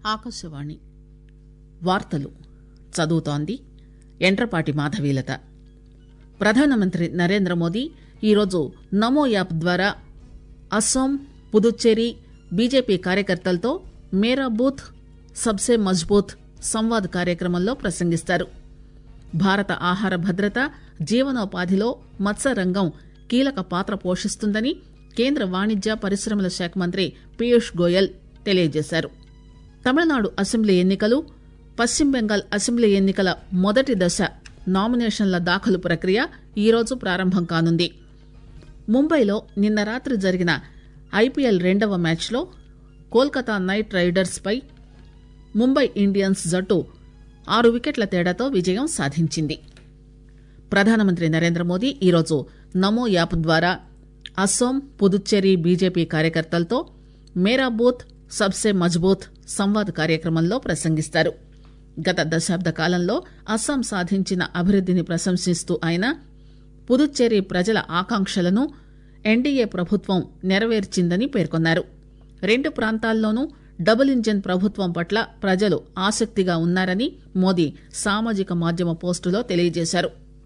ఆకాశవాణి వార్తలు చదువుతోంది ఎండ్రపాటి మాధవీలత ప్రధానమంత్రి నరేంద్ర మోదీ ఈరోజు నమో యాప్ ద్వారా అస్సాం పుదుచ్చేరి బీజేపీ కార్యకర్తలతో మేరా బూత్ సబ్సే మజ్బూత్ సంవాద్ కార్యక్రమంలో ప్రసంగిస్తారు భారత ఆహార భద్రత జీవనోపాధిలో మత్స్యరంగం కీలక పాత్ర పోషిస్తుందని కేంద్ర వాణిజ్య పరిశ్రమల శాఖ మంత్రి పీయూష్ గోయల్ తెలియజేశారు తమిళనాడు అసెంబ్లీ ఎన్నికలు పశ్చిమ బెంగాల్ అసెంబ్లీ ఎన్నికల మొదటి దశ నామినేషన్ల దాఖలు ప్రక్రియ ఈరోజు ప్రారంభం కానుంది ముంబైలో నిన్న రాత్రి జరిగిన ఐపీఎల్ రెండవ మ్యాచ్లో కోల్కతా నైట్ రైడర్స్ పై ముంబై ఇండియన్స్ జట్టు ఆరు వికెట్ల తేడాతో విజయం సాధించింది ప్రధానమంత్రి నరేంద్ర మోదీ ఈరోజు నమో యాప్ ద్వారా అస్సోం పుదుచ్చేరి బీజేపీ కార్యకర్తలతో మేరా బూత్ సబ్సే మజ్బూత్ సంవాద్ కార్యక్రమంలో ప్రసంగిస్తారు గత దశాబ్ద కాలంలో అస్సాం సాధించిన అభివృద్దిని ప్రశంసిస్తూ ఆయన పుదుచ్చేరి ప్రజల ఆకాంక్షలను ఎన్డీఏ ప్రభుత్వం నెరవేర్చిందని పేర్కొన్నారు రెండు ప్రాంతాల్లోనూ డబుల్ ఇంజన్ ప్రభుత్వం పట్ల ప్రజలు ఆసక్తిగా ఉన్నారని మోదీ సామాజిక మాధ్యమ పోస్టులో తెలియజేశారు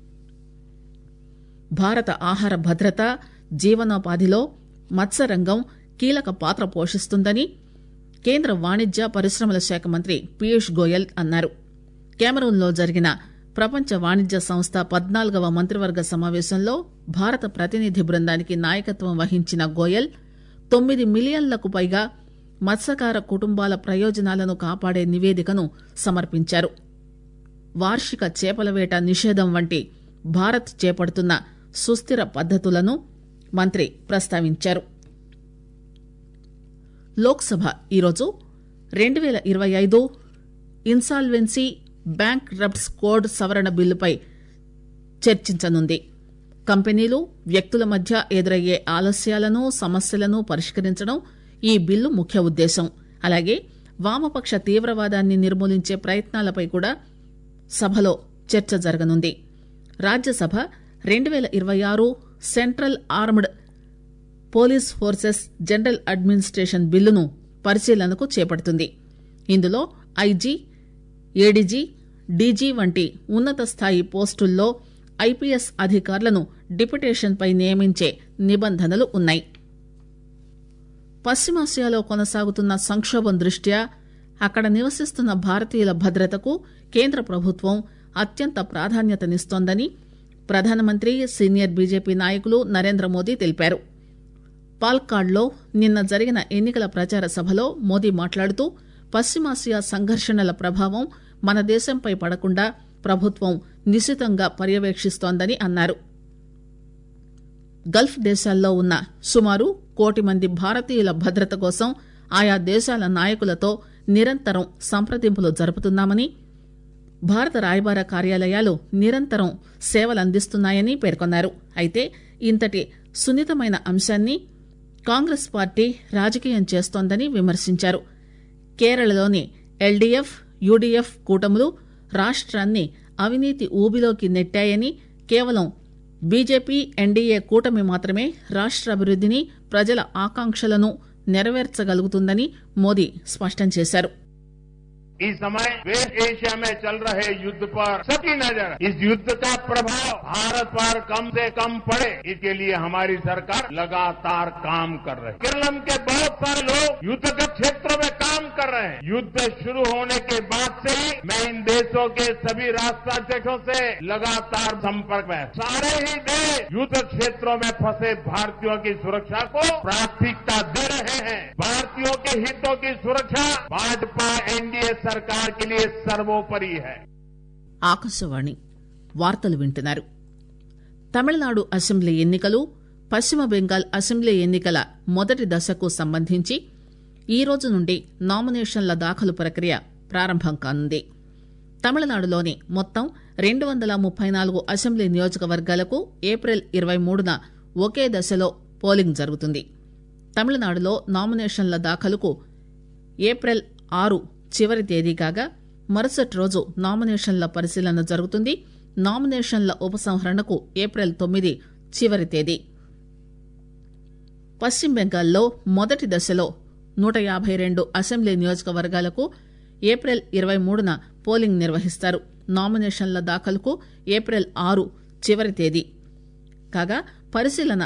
భారత ఆహార భద్రత జీవనోపాధిలో మత్స్యరంగం కీలక పాత్ర పోషిస్తుందని కేంద్ర వాణిజ్య పరిశ్రమల శాఖ మంత్రి పీయూష్ గోయల్ అన్నారు కెమరూన్లో జరిగిన ప్రపంచ వాణిజ్య సంస్థ పద్నాలుగవ మంత్రివర్గ సమావేశంలో భారత ప్రతినిధి బృందానికి నాయకత్వం వహించిన గోయల్ తొమ్మిది మిలియన్లకు పైగా మత్స్యకార కుటుంబాల ప్రయోజనాలను కాపాడే నివేదికను సమర్పించారు వార్షిక చేపల వేట నిషేధం వంటి భారత్ చేపడుతున్న సుస్థిర పద్దతులను మంత్రి ప్రస్తావించారు లోక్సభ ఈరోజు రెండు పేల ఇరవై ఐదు ఇన్సాల్వెన్సీ బ్యాంక్ రప్ట్స్ కోడ్ సవరణ బిల్లుపై చర్చించనుంది కంపెనీలు వ్యక్తుల మధ్య ఎదురయ్యే ఆలస్యాలను సమస్యలను పరిష్కరించడం ఈ బిల్లు ముఖ్య ఉద్దేశం అలాగే వామపక్ష తీవ్రవాదాన్ని నిర్మూలించే ప్రయత్నాలపై కూడా సభలో చర్చ జరగనుంది రాజ్యసభ రెండు పేల ఇరవై ఆరు central armed police forces general administration బిల్లును పరిశీలనకు చేపడుతుంది ఇందులో ఐజీ ఏడీజీ డీజీ వంటి ఉన్నత స్థాయి పోస్టుల్లో ఐపీఎస్ అధికారులను డిప్యుటేషన్పై నియమించే నిబంధనలు ఉన్నాయి పశ్చిమాసియాలో కొనసాగుతున్న సంక్షోభం దృష్ట్యా అక్కడ నివసిస్తున్న భారతీయుల భద్రతకు కేంద్ర ప్రభుత్వం అత్యంత ప్రాధాన్యతనిస్తోందని ప్రధానమంత్రి సీనియర్ బీజేపీ నాయకులు నరేంద్ర మోదీ తెలిపారు పాల్కాడ్లో నిన్న జరిగిన ఎన్నికల ప్రచార సభలో మోదీ మాట్లాడుతూ పశ్చిమాసియా సంఘర్షణల ప్రభావం మన దేశంపై పడకుండా ప్రభుత్వం నిశితంగా పర్యవేక్షిస్తోందని అన్నారు గల్ఫ్ దేశాల్లో ఉన్న సుమారు కోటి మంది భారతీయుల భద్రత కోసం ఆయా దేశాల నాయకులతో నిరంతరం సంప్రదింపులు జరుపుతున్నామని భారత రాయబార కార్యాలయాలు నిరంతరం సేవలందిస్తున్నాయని పేర్కొన్నారు అయితే ఇంతటి సున్నితమైన అంశాన్ని కాంగ్రెస్ పార్టీ రాజకీయం చేస్తోందని విమర్శించారు కేరళలోని ఎల్డీఎఫ్ యూడీఎఫ్ కూటములు రాష్ట్రాన్ని అవినీతి ఊబిలోకి నెట్టాయని కేవలం బీజేపీ ఎన్డీఏ కూటమి మాత్రమే రాష్ట్ర అభివృద్దిని ప్రజల ఆకాంక్షలను నెరవేర్చగలుగుతుందని మోదీ స్పష్టం చేశారు इस समय वेस्ट एशिया में चल रहे युद्ध पर सबकी नजर इस युद्ध का प्रभाव भारत पर कम से कम पड़े इसके लिए हमारी सरकार लगातार काम कर रही है केरलम के बहुत सारे लोग युद्ध के क्षेत्रों में काम कर रहे हैं युद्ध शुरू होने के बाद से ही मैं इन देशों के सभी राष्ट्राध्यक्षों से लगातार संपर्क में सारे ही देश युद्ध क्षेत्रों में फंसे भारतीयों की सुरक्षा को प्राथमिकता दे रहे हैं भारतीयों के हितों की सुरक्षा भाजपा एनडीए सरकार के लिए सर्वोपरि है ఆకాశవాణి వార్తలు వింటున్నారు తమిళనాడు అసెంబ్లీ ఎన్నికలు పశ్చిమ బెంగాల్ అసెంబ్లీ ఎన్నికల మొదటి దశకు సంబంధించి ఈ రోజు నుండి నామినేషన్ల దాఖలు ప్రక్రియ ప్రారంభం కానుంది తమిళనాడులోని మొత్తం రెండు వందల ముప్పై నాలుగు అసెంబ్లీ నియోజకవర్గాలకు ఏప్రిల్ ఇరవై మూడున ఒకే దశలో పోలింగ్ జరుగుతుంది తమిళనాడులో నామినేషన్ల దాఖలుకు ఏప్రిల్ ఆరు చివరి తేదీ కాగా మరుసటి రోజు నామినేషన్ల పరిశీలన జరుగుతుంది నామినేషన్ల ఉపసంహరణకు ఏప్రిల్ తొమ్మిది చివరి తేదీ పశ్చిమ బెంగాల్లో మొదటి దశలో నూట యాభై రెండు అసెంబ్లీ నియోజకవర్గాలకు ఏప్రిల్ ఇరవై మూడున పోలింగ్ నిర్వహిస్తారు నామినేషన్ల దాఖలుకు ఏప్రిల్ ఆరు చివరి తేదీ కాగా పరిశీలన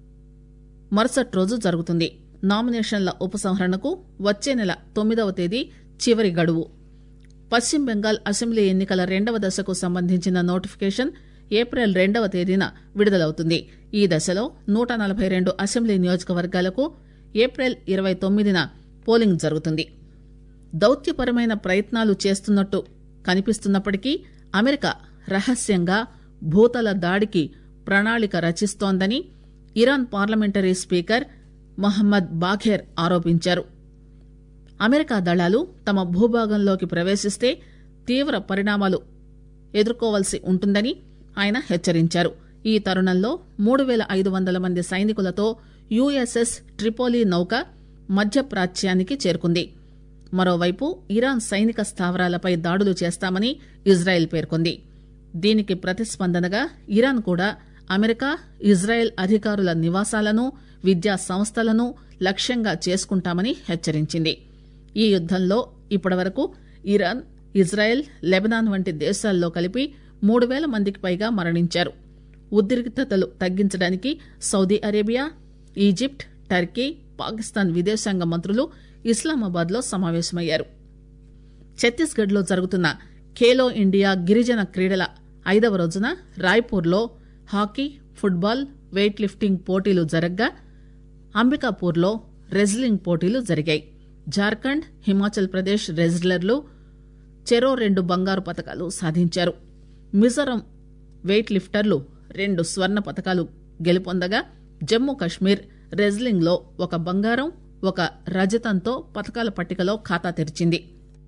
మరుసటి రోజు జరుగుతుంది నామినేషన్ల ఉపసంహరణకు వచ్చే నెల తొమ్మిదవ తేదీ చివరి గడువు పశ్చిమ బెంగాల్ అసెంబ్లీ ఎన్నికల రెండవ దశకు సంబంధించిన నోటిఫికేషన్ ఏప్రిల్ రెండవ తేదీన విడుదలవుతుంది ఈ దశలో నూట నలభై రెండు అసెంబ్లీ నియోజకవర్గాలకు ఏప్రిల్ ఇరవై తొమ్మిదిన పోలింగ్ జరుగుతుంది దౌత్యపరమైన ప్రయత్నాలు చేస్తున్నట్టు కనిపిస్తున్నప్పటికీ అమెరికా రహస్యంగా భూతల దాడికి ప్రణాళిక రచిస్తోందని Iran parliamentary speaker Mohammad Bagher ఆరోపించారు అమెరికా దళాలు తమ భూభాగంలోకి ప్రవేశిస్తే తీవ్ర పరిణామాలు ఎదుర్కోవాల్సి ఉంటుందని ఆయన హెచ్చరించారు ఈ తరుణంలో మూడు పేల ఐదు వందల మంది సైనికులతో యుఎస్ఎస్ ట్రిపోలీ నౌక మధ్యప్రాచ్యానికి చేరుకుంది మరోవైపు ఇరాన్ సైనిక స్థావరాలపై దాడులు చేస్తామని ఇజ్రాయెల్ పేర్కొంది దీనికి ప్రతిస్పందనగా ఇరాన్ కూడా అమెరికా ఇజ్రాయెల్ అధికారుల నివాసాలను విద్యా సంస్థలను లక్ష్యంగా చేసుకుంటామని హెచ్చరించింది ఈ యుద్దంలో ఇప్పటివరకు ఇరాన్ ఇజ్రాయెల్ లెబనాన్ వంటి దేశాల్లో కలిపి మూడు పేల మందికి పైగా మరణించారు ఉద్రిక్తతలు తగ్గించడానికి Saudi Arabia Egypt Turkey Pakistan విదేశాంగ మంత్రులు ఇస్లామాబాద్ లో సమావేశమయ్యారు ఛత్తీస్గఢ్ లో జరుగుతున్న ఖేలో ఇండియా గిరిజన క్రీడల ఐదవ రోజున రాయ్పూర్లో హాకీ ఫుట్బాల్ వెయిట్ లిఫ్టింగ్ పోటీలు జరగ్గా అంబికాపూర్లో రెజ్లింగ్ పోటీలు జరిగాయి జార్ఖండ్ హిమాచల్ ప్రదేశ్ రెజ్లర్లు చెరో రెండు బంగారు పతకాలు సాధించారు మిజోరం వెయిట్ లిఫ్టర్లు రెండు స్వర్ణ పతకాలు గెలుపొందగా జమ్మూ కశ్మీర్ రెజ్లింగ్ లో ఒక బంగారం ఒక రజతంతో పతకాల పట్టికలో ఖాతా తెరిచింది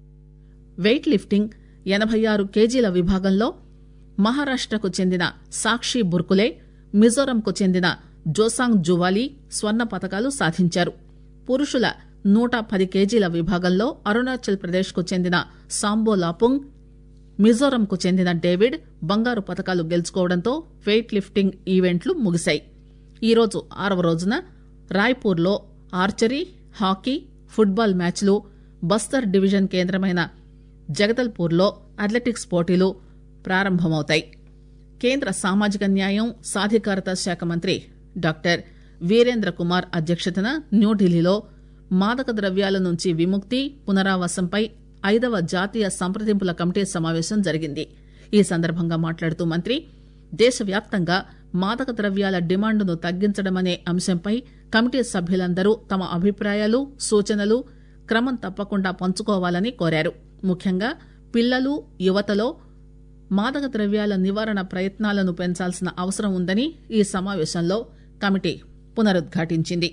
వెయిట్ లిఫ్టింగ్ ఎనభై ఆరు కేజీల విభాగంలో మహారాష్టకు చెందిన సాక్షి బుర్కులే మిజోరంకు చెందిన జోసాంగ్ జువాలీ స్వర్ణ పతకాలు సాధించారు పురుషుల నూట పది కేజీల విభాగంలో అరుణాచల్ ప్రదేశ్ కు చెందిన సాంబో లాపుంగ్ మిజోరంకు చెందిన డేవిడ్ బంగారు పతకాలు గెలుచుకోవడంతో వెయిట్ లిఫ్టింగ్ ఈవెంట్లు ముగిశాయి ఈరోజు ఆరవ రోజున రాయ్పూర్లో ఆర్చరీ హాకీ ఫుట్బాల్ మ్యాచ్లు బస్తర్ డివిజన్ కేంద్రమైన జగదల్పూర్లో అథ్లెటిక్స్ పోటీలు ప్రారంభమవుతాయి కేంద్ర సామాజిక న్యాయం సాధికారత శాఖ మంత్రి డాక్టర్ వీరేంద్ర కుమార్ అధ్యక్షతన న్యూఢిల్లీలో మాదక ద్రవ్యాల నుంచి విముక్తి పునరావాసంపై ఐదవ జాతీయ సంప్రదింపుల కమిటీ సమావేశం జరిగింది ఈ సందర్భంగా మాట్లాడుతూ మంత్రి దేశవ్యాప్తంగా మాదక ద్రవ్యాల డిమాండ్ను తగ్గించడమనే అంశంపై కమిటీ సభ్యులందరూ తమ అభిప్రాయాలు సూచనలు క్రమం తప్పకుండా పంచుకోవాలని కోరారు ముఖ్యంగా పిల్లలు యువతలో మాదక ద్రవ్యాల నివారణ ప్రయత్నాలను పెంచాల్సిన అవసరం ఉందని ఈ సమావేశంలో కమిటీ పునరుద్ఘాటించింది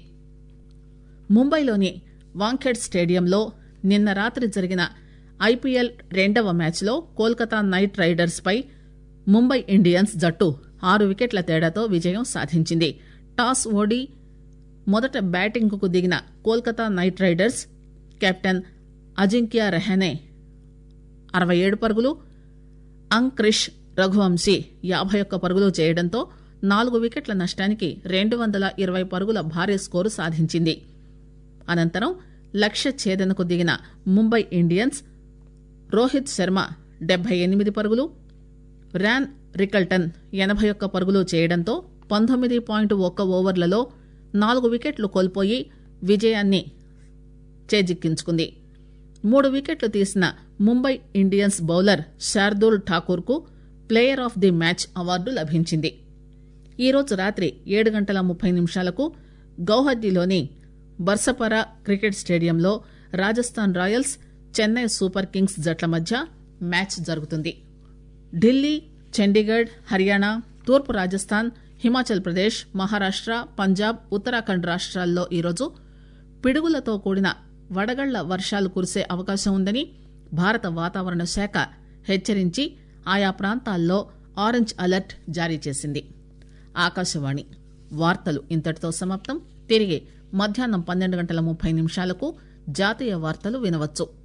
ముంబైలోని వాంఖేడ్ స్టేడియంలో నిన్న రాత్రి జరిగిన ఐపీఎల్ రెండవ మ్యాచ్లో కోల్కతా నైట్ రైడర్స్ పై ముంబై ఇండియన్స్ జట్టు ఆరు వికెట్ల తేడాతో విజయం సాధించింది టాస్ ఓడి మొదట బ్యాటింగ్ కు దిగిన Kolkata Knight Riders captain Ajinkya Rahane అరవై ఏడు పరుగులు అంక్రిష్ రఘువంశీ యాభై ఒక్క పరుగులు చేయడంతో నాలుగు వికెట్ల నష్టానికి రెండు వందల ఇరవై పరుగుల భారీ స్కోరు సాధించింది అనంతరం లక్ష్య ఛేదనకు దిగిన ముంబై ఇండియన్స్ రోహిత్ శర్మ డెబ్బై ఎనిమిది పరుగులు ర్యాన్ రికల్టన్ ఎనభై ఒక్క పరుగులు చేయడంతో పంతొమ్మిది పాయింట్ ఒక్క ఓవర్లలో నాలుగు వికెట్లు కోల్పోయి విజయాన్ని చేజిక్కించుకుంది మూడు వికెట్లు తీసిన ముంబై ఇండియన్స్ బౌలర్ శార్దూల్ ఠాకూర్ కు player of the match award లభించింది ఈరోజు రాత్రి ఏడు గంటల ముప్పై నిమిషాలకు గౌహతిలోని బర్సపరా క్రికెట్ స్టేడియంలో Rajasthan Royals Chennai Super Kings జట్ల మధ్య మ్యాచ్ జరుగుతుంది ఢిల్లీ చండీగఢ్ హర్యానా తూర్పు రాజస్థాన్ హిమాచల్ ప్రదేశ్ మహారాష్ట పంజాబ్ ఉత్తరాఖండ్ రాష్ట్రాల్లో ఈరోజు పిడుగులతో కూడిన వడగళ్ల వర్షాలు కురిసే అవకాశం ఉందని భారత వాతావరణ శాఖ హెచ్చరించి ఆయా ప్రాంతాల్లో ఆరెంజ్ అలర్ట్ జారీ చేసింది ఆకాశవాణి వార్తలు ఇంతటితో సమాప్తం తిరిగి మధ్యాహ్నం పన్నెండు గంటల ముప్పై నిమిషాలకు జాతీయ వార్తలు వినవచ్చు